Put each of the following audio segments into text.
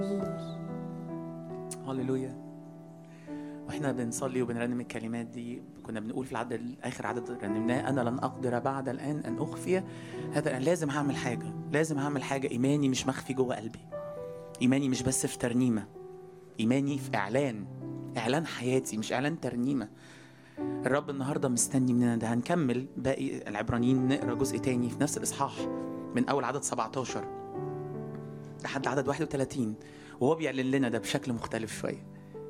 هللويا واحنا بنصلي وبنرنم الكلمات دي كنا بنقول في العدد اخر عدد رنمناه انا لن اقدر بعد الان ان اخفي هذا الآن لازم هعمل حاجه لازم هعمل حاجه ايماني مش مخفي جوه قلبي ايماني مش بس في ترنيمه ايماني في اعلان اعلان حياتي مش اعلان ترنيمه الرب النهارده مستني مننا ده هنكمل باقي العبرانيين نقرا جزء تاني في نفس الاصحاح من اول عدد 17 لحد عدد 31 وهو بيعلن لنا ده بشكل مختلف شويه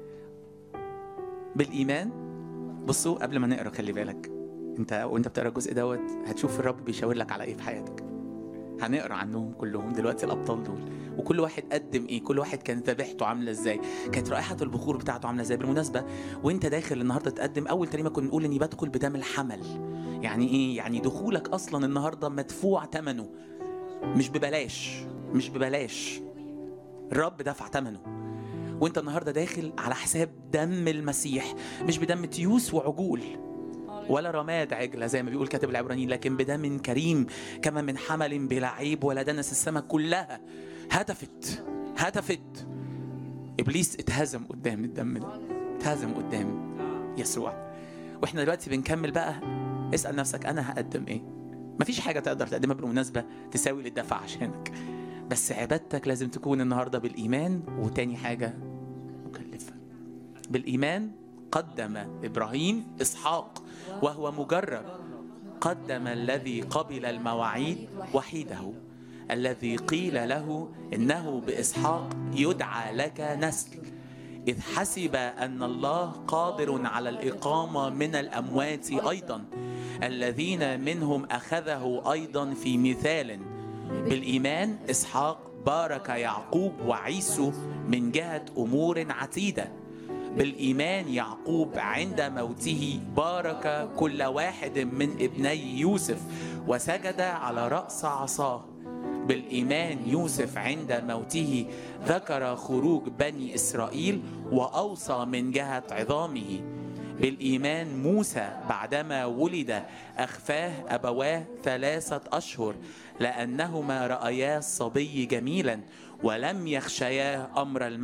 بالايمان بصوا قبل ما نقرا خلي بالك انت وانت بتقرا الجزء دوت هتشوف الرب بيشاور لك على ايه في حياتك هنقرا عنهم كلهم دلوقتي الابطال دول وكل واحد قدم ايه كل واحد كانت ذبيحته عامله ازاي كانت رائحه البخور بتاعته عامله ازاي بالمناسبه وانت داخل النهارده تقدم اول ترنيمه كنا نقول اني بدخل بدم الحمل يعني ايه يعني دخولك اصلا النهارده مدفوع ثمنه مش ببلاش مش ببلاش الرب دفع ثمنه وانت النهارده داخل على حساب دم المسيح مش بدم تيوس وعجول ولا رماد عجله زي ما بيقول كاتب العبرانيين لكن بدم كريم كما من حمل بلا عيب ولا دنس السماء كلها هتفت هتفت ابليس اتهزم قدام الدم ده اتهزم قدام يسوع واحنا دلوقتي بنكمل بقى اسال نفسك انا هقدم ايه مفيش حاجه تقدر تقدمها بالمناسبه تساوي للدفع عشانك بس عبادتك لازم تكون النهارده بالايمان وتاني حاجه مكلفه بالايمان قدم ابراهيم اسحاق وهو مجرب قدم الذي قبل المواعيد وحيده الذي قيل له انه باسحاق يدعى لك نسل اذ حسب ان الله قادر على الاقامه من الاموات ايضا الذين منهم اخذه ايضا في مثال بالايمان اسحاق بارك يعقوب وعيسو من جهه امور عتيده بالإيمان يعقوب عند موته بارك كل واحد من ابني يوسف وسجد على رأس عصاه بالإيمان يوسف عند موته ذكر خروج بني إسرائيل وأوصى من جهة عظامه بالإيمان موسى بعدما ولد أخفاه أبواه ثلاثة أشهر لأنهما رأيا الصبي جميلا ولم يخشيا أمر الموت